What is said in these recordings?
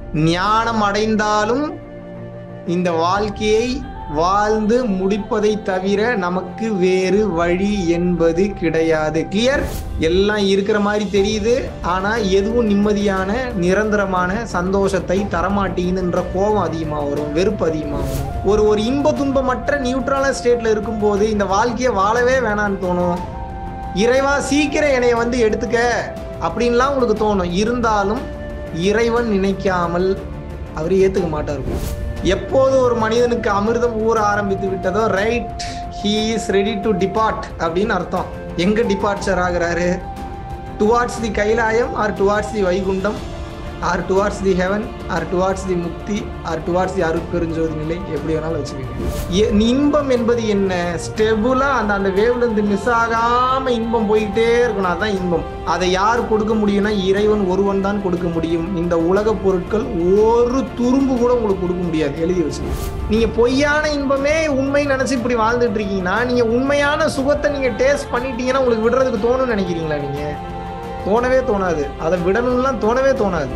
ஞானம் அடைந்தாலும் இந்த வாழ்க்கையை வாழ்ந்து முடிப்பதை தவிர நமக்கு வேறு வழி என்பது கிடையாது கிளியர் எல்லாம் இருக்கிற மாதிரி தெரியுது ஆனா எதுவும் நிம்மதியான நிரந்தரமான சந்தோஷத்தை தரமாட்டீங்கன்ற கோபம் அதிகமா வரும் வெறுப்பு அதிகமா வரும் ஒரு ஒரு இன்ப துன்பமற்ற நியூட்ரலான ஸ்டேட்ல இருக்கும்போது இந்த வாழ்க்கையை வாழவே வேணான்னு தோணும் இறைவா சீக்கிரம் என்னைய வந்து எடுத்துக்க அப்படின்லாம் உங்களுக்கு தோணும் இருந்தாலும் இறைவன் நினைக்காமல் அவர் ஏத்துக்க மாட்டார் எப்போது ஒரு மனிதனுக்கு அமிர்தம் ஊற ஆரம்பித்து விட்டதோ right he is ready to depart அப்படின்னு அர்த்தம் எங்க டிபார்ச்சர் ஆகுறாரு towards the Kailayam or towards the Vaikuntham or towards the heaven or towards the mukti or towards தி அருட்பெருஞ்சோதி நிலை எப்படி வேணாலும் வச்சுக்கோங்க இன்பம் என்பது என்ன ஸ்டெபுலா அந்த அந்த வேவ்ல இருந்து மிஸ் ஆகாம இன்பம் போயிட்டே இருக்கணும் அதான் இன்பம் அதை யார் கொடுக்க முடியும்னா இறைவன் ஒருவன் தான் கொடுக்க முடியும் இந்த உலக பொருட்கள் ஒரு துரும்பு கூட உங்களுக்கு கொடுக்க முடியாது எழுதி வச்சுக்கோங்க நீங்க பொய்யான இன்பமே உண்மை நினைச்சு இப்படி வாழ்ந்துட்டு இருக்கீங்கன்னா நீங்க உண்மையான சுகத்தை நீங்க டேஸ்ட் பண்ணிட்டீங்கன்னா உங்களுக்கு விடுறதுக்கு தோணும்னு நினைக்கிறீங்களா நீங்க தோணவே தோணாது அதை விடணும்லாம் தோணவே தோணாது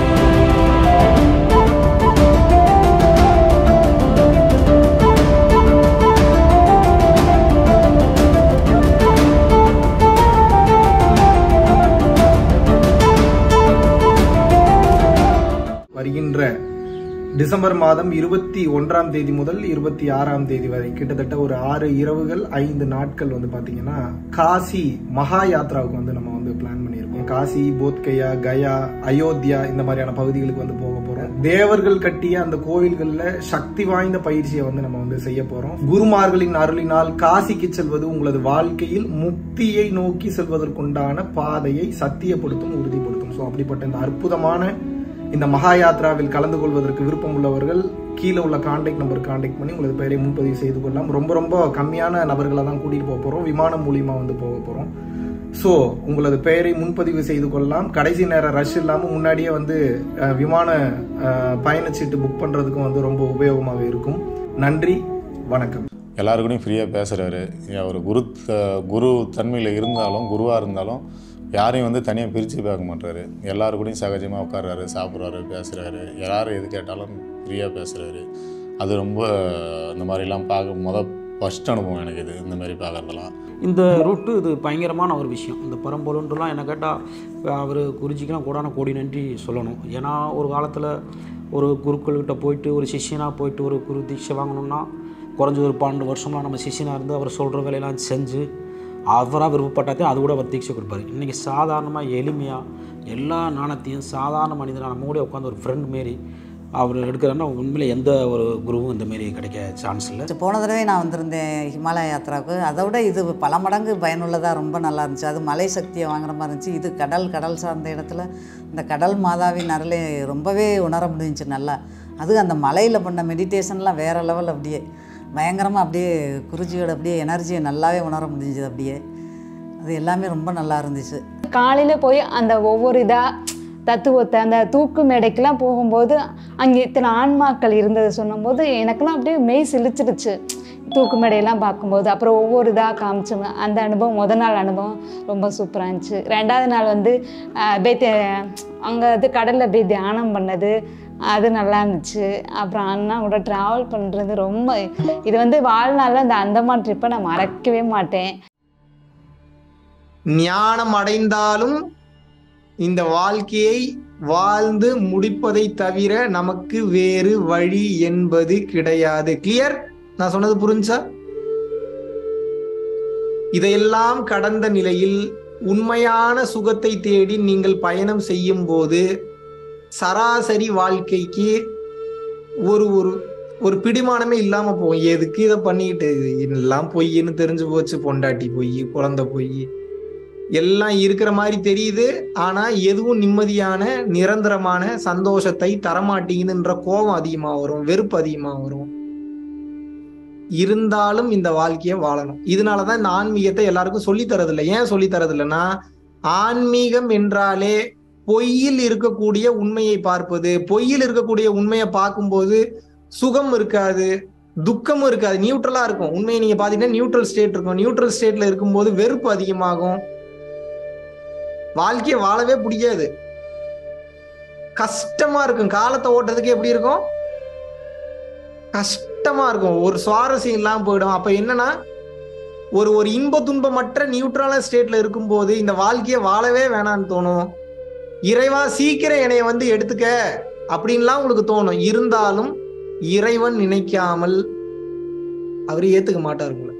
வருகின்ற டிசம்பர் மாதம் இருபத்தி ஒன்றாம் தேதி முதல் இருபத்தி ஆறாம் தேதி வரை கிட்டத்தட்ட ஒரு ஆறு இரவுகள் ஐந்து நாட்கள் வந்து பாத்தீங்கன்னா காசி மகா யாத்ராவுக்கு வந்து நம்ம வந்து பிளான் பண்ணியிருக்கோம் காசி போத்கயா கயா அயோத்தியா இந்த மாதிரியான பகுதிகளுக்கு வந்து போக போறோம் தேவர்கள் கட்டிய அந்த கோவில்கள்ல சக்தி வாய்ந்த பயிற்சியை வந்து நம்ம வந்து செய்ய போறோம் குருமார்களின் அருளினால் காசிக்கு செல்வது உங்களது வாழ்க்கையில் முக்தியை நோக்கி செல்வதற்குண்டான பாதையை சத்தியப்படுத்தும் உறுதிப்படுத்தும் ஸோ அப்படிப்பட்ட இந்த அற்புதமான இந்த மகா யாத்ராவில் கலந்து கொள்வதற்கு விருப்பம் உள்ளவர்கள் கீழே உள்ள கான்டாக்ட் நம்பர் கான்டாக்ட் பண்ணி உங்களது பெயரை முன்பதிவு செய்து கொள்ளலாம் ரொம்ப ரொம்ப கம்மியான நபர்களை தான் கூட்டிட்டு போக போறோம் விமானம் மூலியமா வந்து போக போறோம் ஸோ உங்களது பெயரை முன்பதிவு செய்து கொள்ளலாம் கடைசி நேரம் ரஷ் இல்லாமல் முன்னாடியே வந்து அஹ், விமான அஹ், பயணச்சீட்டு புக் பண்ணுறதுக்கும் வந்து ரொம்ப உபயோகமாக இருக்கும் நன்றி வணக்கம் எல்லாருக்கூடையும் ஃப்ரீயாக பேசுகிறாரு அவர் குரு த- குரு தன்மையில் இருந்தாலும் குருவாக இருந்தாலும் யாரையும் வந்து தனியாக பிரித்து பார்க்க மாட்டாரு எல்லாரு கூடயும் சகஜமாக உட்கார்றாரு சாப்பிட்றாரு பேசுகிறாரு யார் எது கேட்டாலும் ஃப்ரீயாக பேசுகிறாரு அது ரொம்ப இந்த மாதிரிலாம் பார்க்க முத ஃபஸ்ட் அனுபவம் எனக்கு இது இந்த மாதிரி பார்க்குறதெல்லாம் இந்த ரூட்டு இது பயங்கரமான ஒரு விஷயம் இந்த பரம்பொருன்றலாம் என்ன கேட்டால் அவர் குருஜிக்கெலாம் கூடான கோடி நன்றி சொல்லணும் ஏன்னா ஒரு காலத்தில் ஒரு குருக்கள்கிட்ட போயிட்டு ஒரு சிஷ்யனாக போயிட்டு ஒரு குரு தீட்சை வாங்கணும்னா குறைஞ்ச ஒரு பன்னெண்டு வருஷமாக நம்ம சிஷ்யனாக இருந்து அவர் சொல்கிற வேலையெல்லாம் செஞ்சு அவராக விருப்பப்பட்டாதே அது கூட அவர் தீட்சை கொடுப்பாரு இன்றைக்கி சாதாரணமாக எளிமையாக எல்லா நாணத்தையும் சாதாரண மனிதனாக நம்ம கூட உட்காந்து ஒரு ஃப்ரெண்ட் மாரி அவர் எடுக்கிறாருன்னா உண்மையிலே எந்த ஒரு குருவும் இந்த மாரி கிடைக்க சான்ஸ் இல்லை போன தடவை நான் வந்திருந்தேன் ஹிமாலய யாத்திராவுக்கு அதை விட இது பல மடங்கு பயனுள்ளதாக ரொம்ப நல்லா இருந்துச்சு அது மலை சக்தியை வாங்குற மாதிரி இருந்துச்சு இது கடல் கடல் சார்ந்த இடத்துல இந்த கடல் மாதாவின் அருளை ரொம்பவே உணர முடிஞ்சுச்சு நல்லா அது அந்த மலையில் பண்ண மெடிடேஷன்லாம் வேறு லெவல் அப்படியே பயங்கரமாக அப்படியே குருஜியோட அப்படியே எனர்ஜியை நல்லாவே உணர முடிஞ்சுது அப்படியே அது எல்லாமே ரொம்ப நல்லா இருந்துச்சு காலையில் போய் அந்த ஒவ்வொரு இதாக தத்துவத்தை அந்த தூக்கு மேடைக்கெலாம் போகும்போது அங்கே இத்தனை ஆன்மாக்கள் இருந்தது சொன்னும்போது எனக்கெல்லாம் அப்படியே மெய் சிலிச்சிடுச்சு தூக்கு மேடையெல்லாம் பார்க்கும்போது அப்புறம் ஒவ்வொரு இதாக காமிச்சோங்க அந்த அனுபவம் முத நாள் அனுபவம் ரொம்ப சூப்பராக இருந்துச்சு ரெண்டாவது நாள் வந்து போய் அங்கே இது கடலில் போய் தியானம் பண்ணது அது நல்லா இருந்துச்சு அப்புறம் அண்ணா கூட ட்ராவல் பண்ணுறது ரொம்ப இது வந்து வாழ்நாளில் அந்த அந்தமான் ட்ரிப்பை நான் மறக்கவே மாட்டேன் ஞானம் அடைந்தாலும் இந்த வாழ்க்கையை வாழ்ந்து முடிப்பதை தவிர நமக்கு வேறு வழி என்பது கிடையாது கிளியர் நான் சொன்னது புரிஞ்சா இதையெல்லாம் கடந்த நிலையில் உண்மையான சுகத்தை தேடி நீங்கள் பயணம் செய்யும் போது சராசரி வாழ்க்கைக்கு ஒரு ஒரு ஒரு பிடிமானமே இல்லாம போகும் எதுக்கு இதை பண்ணிட்டு எல்லாம் பொய்ன்னு தெரிஞ்சு போச்சு பொண்டாட்டி பொய் குழந்தை பொய் எல்லாம் இருக்கிற மாதிரி தெரியுது ஆனா எதுவும் நிம்மதியான நிரந்தரமான சந்தோஷத்தை தரமாட்டீங்கன்ற கோபம் அதிகமா வரும் வெறுப்பு அதிகமா வரும் இருந்தாலும் இந்த வாழ்க்கையை வாழணும் இதனாலதான் இந்த ஆன்மீகத்தை எல்லாருக்கும் சொல்லி தரதில்லை ஏன் சொல்லி தரதில்லைன்னா ஆன்மீகம் என்றாலே பொய்யில் இருக்கக்கூடிய உண்மையை பார்ப்பது பொய்யில் இருக்கக்கூடிய உண்மையை பார்க்கும்போது சுகம் இருக்காது துக்கமும் இருக்காது நியூட்ரலா இருக்கும் உண்மையை நீங்க பாத்தீங்கன்னா நியூட்ரல் ஸ்டேட் இருக்கும் நியூட்ரல் ஸ்டேட்ல இருக்கும்போது வெறுப்பு அதிகமாகும் வாழ்க்கையை வாழவே பிடிக்காது கஷ்டமா இருக்கும் காலத்தை ஓட்டுறதுக்கு எப்படி இருக்கும் கஷ்டமா இருக்கும் ஒரு சுவாரஸ்யம் இல்லாம போயிடும் அப்ப என்னன்னா ஒரு ஒரு இன்ப துன்பமற்ற நியூட்ரலான ஸ்டேட்ல இருக்கும்போது இந்த வாழ்க்கையை வாழவே வேணாம்னு தோணும் இறைவா சீக்கிரம் என்னைய வந்து எடுத்துக்க அப்படின்லாம் உங்களுக்கு தோணும் இருந்தாலும் இறைவன் நினைக்காமல் அவர் ஏத்துக்க மாட்டார் உங்களை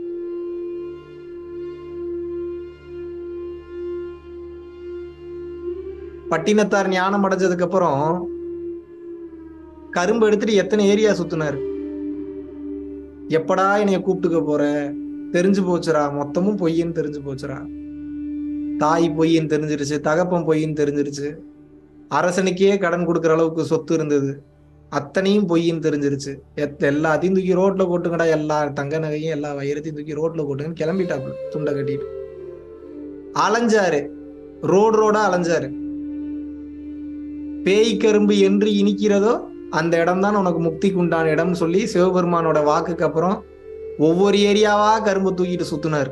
பட்டினத்தார் ஞானம் அடைஞ்சதுக்கு அப்புறம் கரும்பு எடுத்துட்டு எத்தனை ஏரியா சுத்தினாரு எப்படா என்னைய கூப்பிட்டுக்க போற தெரிஞ்சு போச்சுடா மொத்தமும் பொய்ன்னு தெரிஞ்சு போச்சுடா தாய் பொய்ன்னு தெரிஞ்சிருச்சு தகப்பன் பொய்ன்னு தெரிஞ்சிருச்சு அரசனுக்கே கடன் கொடுக்குற அளவுக்கு சொத்து இருந்தது அத்தனையும் பொய்ன்னு தெரிஞ்சிருச்சு எத்- எல்லாத்தையும் தூக்கி ரோட்ல போட்டுங்கடா எல்லா தங்க நகையும் எல்லா வைரத்தையும் தூக்கி ரோட்ல போட்டுங்கன்னு கிளம்பிட்டாப்புல துண்டை கட்டிட்டு அலைஞ்சாரு ரோடு ரோடா அலைஞ்சாரு பேய் கரும்பு என்று இனிக்கிறதோ அந்த இடம்தான் உனக்கு முக்திக்கு உண்டான இடம் சொல்லி சிவபெருமானோட வாக்குக்கு அப்புறம் ஒவ்வொரு ஏரியாவா கரும்பு தூக்கிட்டு சுத்துனார்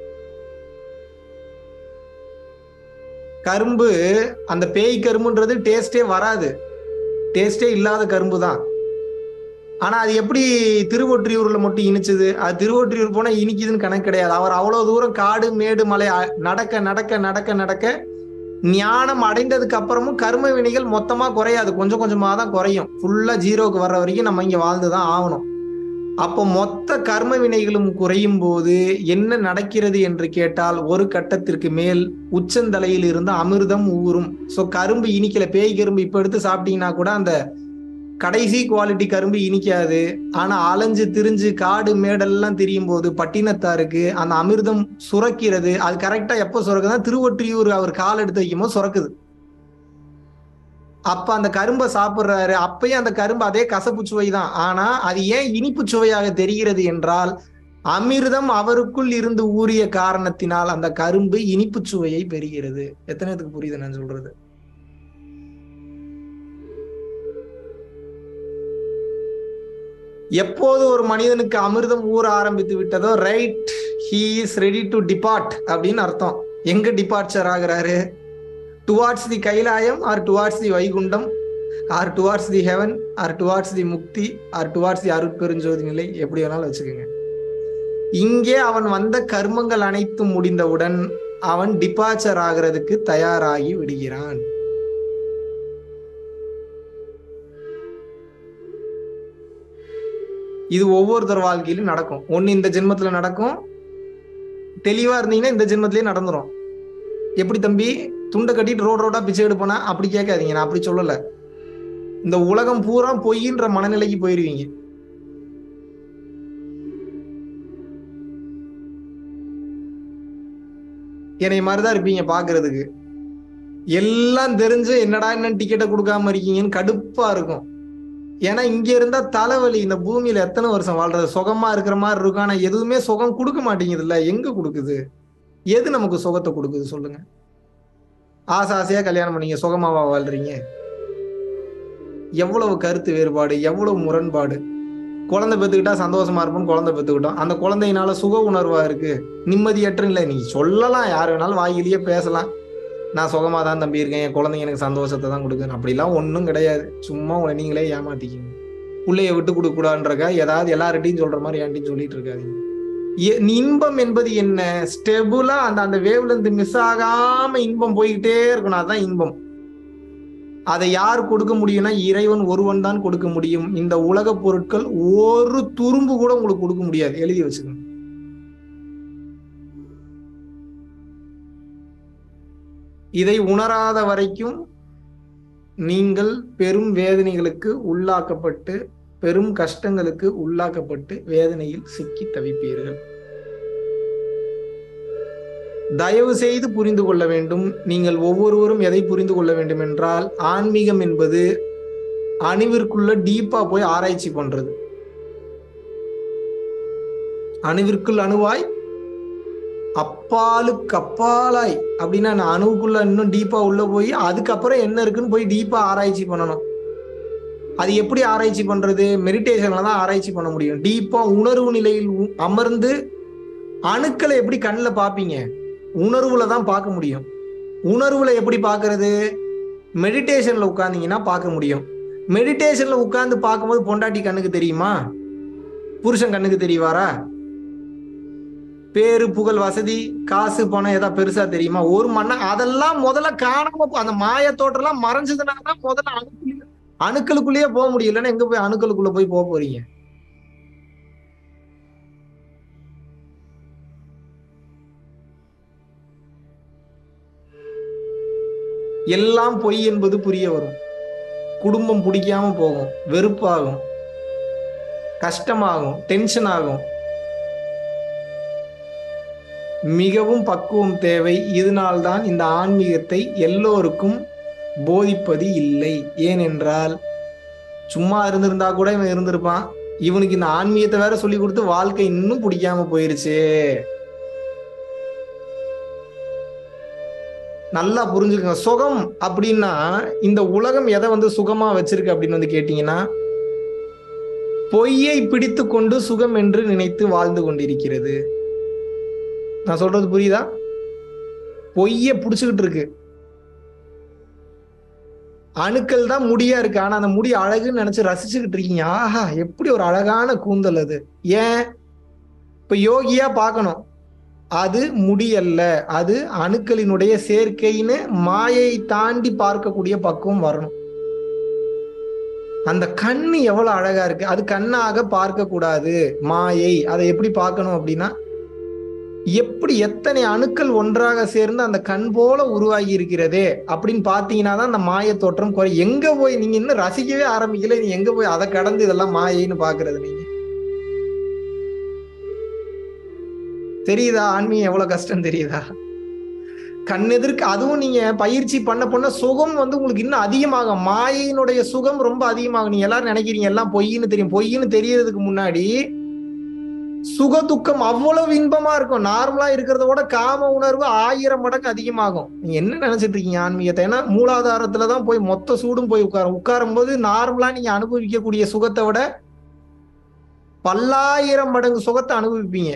கரும்பு அந்த பேய் கரும்புன்றது டேஸ்டே வராது டேஸ்டே இல்லாத கரும்பு தான் ஆனா அது எப்படி திருவொற்றியூர்ல மட்டும் இனிச்சது அது திருவொற்றியூர் போனா இனிக்குதுன்னு கணக்கு கிடையாது அவர் அவ்வளவு தூரம் காடு மேடு மலை அ- நடக்க நடக்க நடக்க நடக்க ஞானம் அடைந்ததுக்கு அப்புறமும் கர்ம வினைகள் மொத்தமா குறையாது கொஞ்சம் கொஞ்சமா தான் குறையும் ஃபுல்லா ஜீரோக்கு வர்ற வரைக்கும் நம்ம இங்க வாழ்ந்துதான் ஆகணும் அப்போ மொத்த கர்ம வினைகளும் குறையும் போது என்ன நடக்கிறது என்று கேட்டால் ஒரு கட்டத்திற்கு மேல் உச்சந்தலையில் இருந்து அமிர்தம் ஊறும் சோ கரும்பு இனிக்கல பேய் கரும்பு இப்ப எடுத்து சாப்பிட்டீங்கன்னா கூட அந்த கடைசி குவாலிட்டி கரும்பு இனிக்காது ஆனா அலைஞ்சு திரிஞ்சு காடு மேடெல்லாம் திரியும் போது பட்டினத்தாருக்கு அந்த அமிர்தம் சுரக்கிறது அது கரெக்டா எப்போ சுரக்குதுன்னா திருவொற்றியூர் அவர் கால் எடுத்து வைக்கும் போது சுரக்குது அப்ப அந்த கரும்பை சாப்பிடுறாரு அப்பயும் அந்த கரும்பு அதே கசப்பு சுவை தான் ஆனா அது ஏன் இனிப்பு சுவையாக தெரிகிறது என்றால் அமிர்தம் அவருக்குள் இருந்து ஊறிய காரணத்தினால் அந்த கரும்பு இனிப்பு சுவையை பெறுகிறது எத்தனைத்துக்கு புரியுது நான் சொல்றது எப்போது ஒரு மனிதனுக்கு அமிர்தம் ஊற ஆரம்பித்து விட்டதோ right he is ready to depart அப்படின்னு அர்த்தம் எங்க டிபார்ச்சர் ஆகுறாரு towards the Kailayam or towards the Vaikuntham or towards the heaven or towards the mukti or towards தி அருட்பெருஞ்சோதி நிலை எப்படி வேணாலும் வச்சுக்கோங்க இங்கே அவன் வந்த கர்மங்கள் அனைத்தும் முடிந்தவுடன் அவன் டிபார்ச்சர் ஆகிறதுக்கு தயாராகி விடுகிறான் இது ஒவ்வொருத்தர் வாழ்க்கையிலும் நடக்கும் ஒண்ணு இந்த ஜென்மத்துல நடக்கும் தெளிவா இருந்தீங்கன்னா இந்த ஜென்மத்திலேயே நடந்துரும் எப்படி தம்பி துண்டை கட்டிட்டு ரோடு ரோடா பிச்சை எடுப்பனா அப்படி கேட்காதீங்க நான் அப்படி சொல்லல இந்த உலகம் பூரா பொய்ன்ற மனநிலைக்கு போயிருவீங்க என்னை மாதிரிதான் இருப்பீங்க பாக்குறதுக்கு எல்லாம் தெரிஞ்சு என்னடா என்ன டிக்கெட்டை கொடுக்காம இருக்கீங்கன்னு கடுப்பா இருக்கும் ஏன்னா இங்க இருந்தா தலைவலி இந்த பூமியில எத்தனை வருஷம் வாழ்றது சுகமா இருக்கிற மாதிரி இருக்கும் ஆனா எதுவுமே சுகம் கொடுக்க மாட்டேங்குது இல்ல எங்க கொடுக்குது எது நமக்கு சுகத்தை கொடுக்குது சொல்லுங்க ஆசை ஆசையா கல்யாணம் பண்ணீங்க சுகமாவா வாழ்றீங்க எவ்வளவு கருத்து வேறுபாடு எவ்வளவு முரண்பாடு குழந்தை பெத்துக்கிட்டா சந்தோஷமா இருப்போம்னு குழந்தை பெத்துக்கிட்டோம் அந்த குழந்தையினால சுக உணர்வா இருக்கு நிம்மதியற்ற இல்லை நீ சொல்லலாம் யார் வேணாலும் வாயிலேயே பேசலாம் நான் சுகமா தான் தம்பி இருக்கேன் என் குழந்தைங்க எனக்கு சந்தோஷத்தை தான் கொடுக்குன்னு அப்படிலாம் ஒன்றும் கிடையாது சும்மா உங்களை நீங்களே ஏமாத்திக்கிங்க பிள்ளைய விட்டு கொடுக்க கூடாதுன்றக்க ஏதாவது எல்லார்கிட்டையும் சொல்ற மாதிரி என்கிட்டயும் சொல்லிட்டு இருக்காதீங்க எ- இன்பம் என்பது என்ன ஸ்டெபுலா அந்த அந்த வேவ்ல இருந்து மிஸ் ஆகாம இன்பம் போய்கிட்டே இருக்கணும் அதுதான் இன்பம் அதை யார் கொடுக்க முடியும்னா இறைவன் ஒருவன் தான் கொடுக்க முடியும் இந்த உலக பொருட்கள் ஒரு துரும்பு கூட உங்களுக்கு கொடுக்க முடியாது எழுதி வச்சுக்கோங்க இதை உணராத வரைக்கும் நீங்கள் பெரும் வேதனைகளுக்கு உள்ளாக்கப்பட்டு பெரும் கஷ்டங்களுக்கு உள்ளாக்கப்பட்டு வேதனையில் சிக்கி தவிப்பீர்கள் தயவு செய்து புரிந்து கொள்ள வேண்டும் நீங்கள் ஒவ்வொருவரும் எதை புரிந்து கொள்ள வேண்டும் என்றால் ஆன்மீகம் என்பது அணுவிற்குள்ள டீப்பா போய் ஆராய்ச்சி பண்றது அணுவிற்குள் அணுவாய் அப்பாலுக்கு அப்பாலாய் அப்படின்னா நான் அணுவுக்குள்ள இன்னும் டீப்பா உள்ள போய் அதுக்கப்புறம் என்ன இருக்குன்னு போய் டீப்பா ஆராய்ச்சி பண்ணணும் அது எப்படி ஆராய்ச்சி பண்றது மெடிடேஷன்ல தான் ஆராய்ச்சி பண்ண முடியும் டீப்பா உணர்வு நிலையில் உ- அமர்ந்து அணுக்களை எப்படி கண்ணில் பார்ப்பீங்க உணர்வுல தான் பார்க்க முடியும் உணர்வுல எப்படி பார்க்கிறது மெடிடேஷன்ல உட்கார்ந்தீங்கன்னா பார்க்க முடியும் மெடிடேஷன்ல உட்கார்ந்து பார்க்கும்போது பொண்டாட்டி கண்ணுக்கு தெரியுமா புருஷன் கண்ணுக்கு தெரியவாரா பேரு புகழ் வசதி காசு பணம் ஏதாவது பெருசா தெரியுமா ஒரு மண்ண அதெல்லாம் முதல்ல காணாம போ- அந்த மாய தோற்றம்லாம் மறைஞ்சதுனால தான் முதல்ல அணுக்குள்ளே அணுக்களுக்குள்ளேயே போக முடியலன்னா எங்க போய் அணுக்களுக்குள்ள போய் போக போறீங்க எல்லாம் பொய் என்பது புரிய வரும் குடும்பம் பிடிக்காம போகும் வெறுப்பாகும் கஷ்டமாகும் டென்ஷன் ஆகும் மிகவும் பக்குவம் தேவை இதனால்தான் இந்த ஆன்மீகத்தை எல்லோருக்கும் போதிப்பது இல்லை ஏனென்றால் சும்மா இருந்திருந்தா கூட இவன் இருந்திருப்பான் இவனுக்கு இந்த ஆன்மீகத்தை வேற சொல்லி கொடுத்து வாழ்க்கை இன்னும் பிடிக்காம போயிருச்சு நல்லா புரிஞ்சுக்கங்க சுகம் அப்படின்னா இந்த உலகம் எதை வந்து சுகமா வச்சிருக்கு அப்படின்னு வந்து கேட்டீங்கன்னா பொய்யை பிடித்து கொண்டு சுகம் என்று நினைத்து வாழ்ந்து கொண்டிருக்கிறது நான் சொல்றது புரியுதா பொய்ய புடிச்சுக்கிட்டு இருக்கு அணுக்கள் தான் முடியா இருக்கு ஆனா அந்த முடி அழகுன்னு நினைச்சு ரசிச்சுக்கிட்டு இருக்கீங்க ஆஹா எப்படி ஒரு அழகான கூந்தல் அது ஏன் இப்ப யோகியா பார்க்கணும் அது முடியல்ல அது அணுக்களினுடைய சேர்க்கைன்னு மாயை தாண்டி பார்க்கக்கூடிய பக்குவம் வரணும் அந்த கண்ணு எவ்வளவு அழகா இருக்கு அது கண்ணாக பார்க்க கூடாது மாயை அதை எப்படி பார்க்கணும் அப்படின்னா எப்படி எத்தனை அணுக்கள் ஒன்றாக சேர்ந்து அந்த கண் போல உருவாகி இருக்கிறதே அப்படின்னு பாத்தீங்கன்னா தான் அந்த மாய தோற்றம் குறை எங்க போய் நீங்க இன்னும் ரசிக்கவே ஆரம்பிக்கல நீ எங்க போய் அதை கடந்து இதெல்லாம் மாயைன்னு பாக்குறது நீங்க தெரியுதா ஆன்மீகம் எவ்வளவு கஷ்டம் தெரியுதா கண்ணெதிர்க்கு அதுவும் நீங்க பயிற்சி பண்ண பண்ண சுகம் வந்து உங்களுக்கு இன்னும் அதிகமாகும் மாயினுடைய சுகம் ரொம்ப அதிகமாகும் நீங்க எல்லாரும் நினைக்கிறீங்க எல்லாம் பொய்ன்னு தெரியும் பொய்ன்னு தெரியறதுக்கு முன்னாடி சுக துக்கம் அவ்வளவு இன்பமா இருக்கும் நார்மலா இருக்கிறத விட காம உணர்வு ஆயிரம் மடங்கு அதிகமாகும் நீங்க என்ன நினைச்சிட்டு இருக்கீங்க ஆன்மீகத்தை ஏன்னா மூலாதாரத்துலதான் போய் மொத்த சூடும் போய் உட்காரும் உட்காரும் போது நார்மலா நீங்க அனுபவிக்கக்கூடிய சுகத்தை விட பல்லாயிரம் மடங்கு சுகத்தை அனுபவிப்பீங்க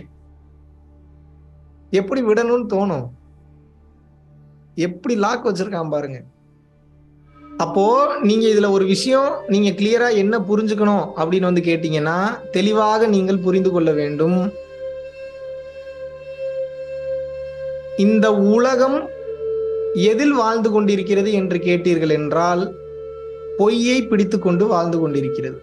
எப்படி விடணும்னு தோணும் எப்படி லாக் வச்சிருக்கான் பாருங்க அப்போ நீங்க இதுல ஒரு விஷயம் நீங்க கிளியரா என்ன புரிஞ்சுக்கணும் அப்படின்னு வந்து கேட்டீங்கன்னா தெளிவாக நீங்கள் புரிந்து கொள்ள வேண்டும் இந்த உலகம் எதில் வாழ்ந்து கொண்டிருக்கிறது என்று கேட்டீர்கள் என்றால் பொய்யை பிடித்து கொண்டு வாழ்ந்து கொண்டிருக்கிறது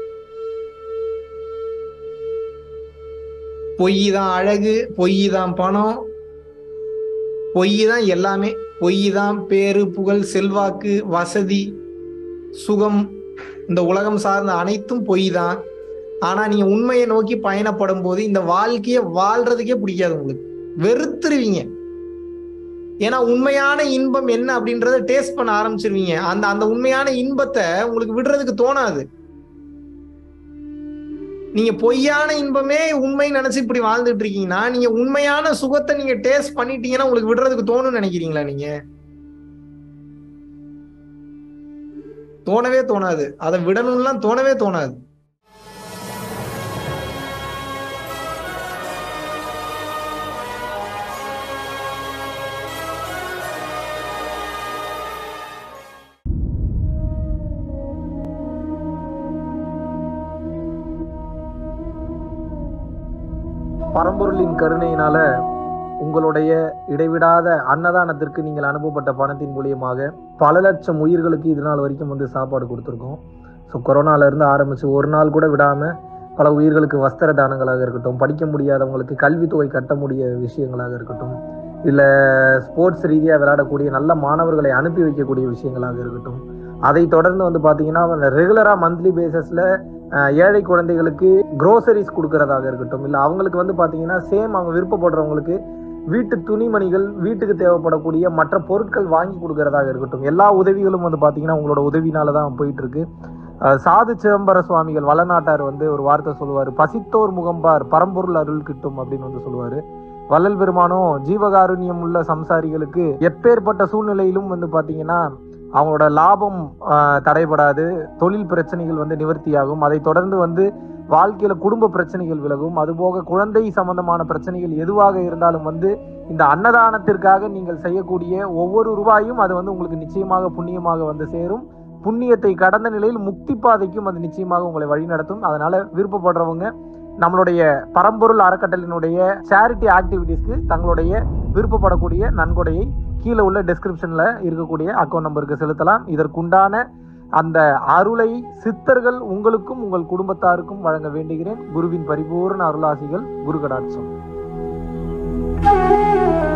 பொய் தான் அழகு பொய் தான் பணம் பொய் தான் எல்லாமே பொய் தான் பேரு புகழ் செல்வாக்கு வசதி சுகம் இந்த உலகம் சார்ந்த அனைத்தும் பொய் தான் ஆனா நீங்க உண்மையை நோக்கி பயணப்படும் போது இந்த வாழ்க்கைய வாழ்றதுக்கே பிடிக்காது உங்களுக்கு வெறுத்துருவீங்க ஏன்னா உண்மையான இன்பம் என்ன அப்படின்றத டேஸ்ட் பண்ண ஆரம்பிச்சிருவீங்க அந்த அந்த உண்மையான இன்பத்தை உங்களுக்கு விடுறதுக்கு தோணாது நீங்க பொய்யான இன்பமே உண்மை நினைச்சு இப்படி வாழ்ந்துட்டு இருக்கீங்கன்னா நீங்க உண்மையான சுகத்தை நீங்க டேஸ்ட் பண்ணிட்டீங்கன்னா உங்களுக்கு விடுறதுக்கு தோணும்னு நினைக்கிறீங்களா நீங்க தோணவே தோணாது அதை விடணும்லாம் தோணவே தோணாது பரம்பொருளின் கருணையினால உங்களுடைய இடைவிடாத அன்னதானத்திற்கு நீங்கள் அனுப்பப்பட்ட பணத்தின் மூலியமாக பல லட்சம் உயிர்களுக்கு இது நாள் வரைக்கும் வந்து சாப்பாடு கொடுத்துருக்கோம் ஸோ கொரோனால இருந்து ஆரம்பிச்சு ஒரு நாள் கூட விடாம பல உயிர்களுக்கு வஸ்திர தானங்களாக இருக்கட்டும் படிக்க முடியாதவங்களுக்கு கல்வித்தொகை கட்ட முடிய விஷயங்களாக இருக்கட்டும் இல்லை ஸ்போர்ட்ஸ் ரீதியாக விளையாடக்கூடிய நல்ல மாணவர்களை அனுப்பி வைக்கக்கூடிய விஷயங்களாக இருக்கட்டும் அதை தொடர்ந்து வந்து பார்த்தீங்கன்னா ரெகுலராக மந்த்லி பேசிஸில் ஏழை குழந்தைகளுக்கு க்ரோசரிஸ் கொடுக்கறதாக இருக்கட்டும் இல்லை அவங்களுக்கு வந்து பார்த்தீங்கன்னா சேம் அவங்க விருப்பப்படுறவங்களுக்கு வீட்டு துணிமணிகள் வீட்டுக்கு தேவைப்படக்கூடிய மற்ற பொருட்கள் வாங்கி கொடுக்கறதாக இருக்கட்டும் எல்லா உதவிகளும் வந்து பார்த்தீங்கன்னா உங்களோட உதவினால தான் போயிட்டு இருக்கு அஹ் சாது சிதம்பர சுவாமிகள் வளநாட்டார் வந்து ஒரு வார்த்தை சொல்லுவார் பசித்தோர் முகம்பார் பரம்பொருள் அருள் கிட்டும் அப்படின்னு வந்து சொல்லுவார் வள்ளல் பெருமானும் ஜீவகாருண்யம் உள்ள சம்சாரிகளுக்கு எப்பேற்பட்ட சூழ்நிலையிலும் வந்து பார்த்தீங்கன்னா அவங்களோட லாபம் ஆஹ், தடைபடாது தொழில் பிரச்சனைகள் வந்து நிவர்த்தியாகும் அதை தொடர்ந்து வந்து வாழ்க்கையில குடும்ப பிரச்சனைகள் விலகும் அதுபோக குழந்தை சம்பந்தமான பிரச்சனைகள் எதுவாக இருந்தாலும் வந்து இந்த அன்னதானத்திற்காக நீங்கள் செய்யக்கூடிய ஒவ்வொரு ரூபாயும் அது வந்து உங்களுக்கு நிச்சயமாக புண்ணியமாக வந்து சேரும் புண்ணியத்தை கடந்த நிலையில் முக்தி பாதைக்கும் அது நிச்சயமாக உங்களை வழிநடத்தும் அதனால விருப்பப்படுறவங்க நம்மளுடைய பரம்பொருள் அறக்கட்டளினுடைய சேரிட்டி ஆக்டிவிட்டீஸ்க்கு தங்களுடைய விருப்பப்படக்கூடிய நன்கொடையை கீழே உள்ள டெஸ்கிரிப்ஷன்ல இருக்கக்கூடிய அக்கௌண்ட் நம்பருக்கு செலுத்தலாம் இதற்குண்டான அந்த அருளை சித்தர்கள் உங்களுக்கும் உங்கள் குடும்பத்தாருக்கும் வழங்க வேண்டுகிறேன் குருவின் பரிபூர்ண அருளாசிகள் குரு கடாட்சம்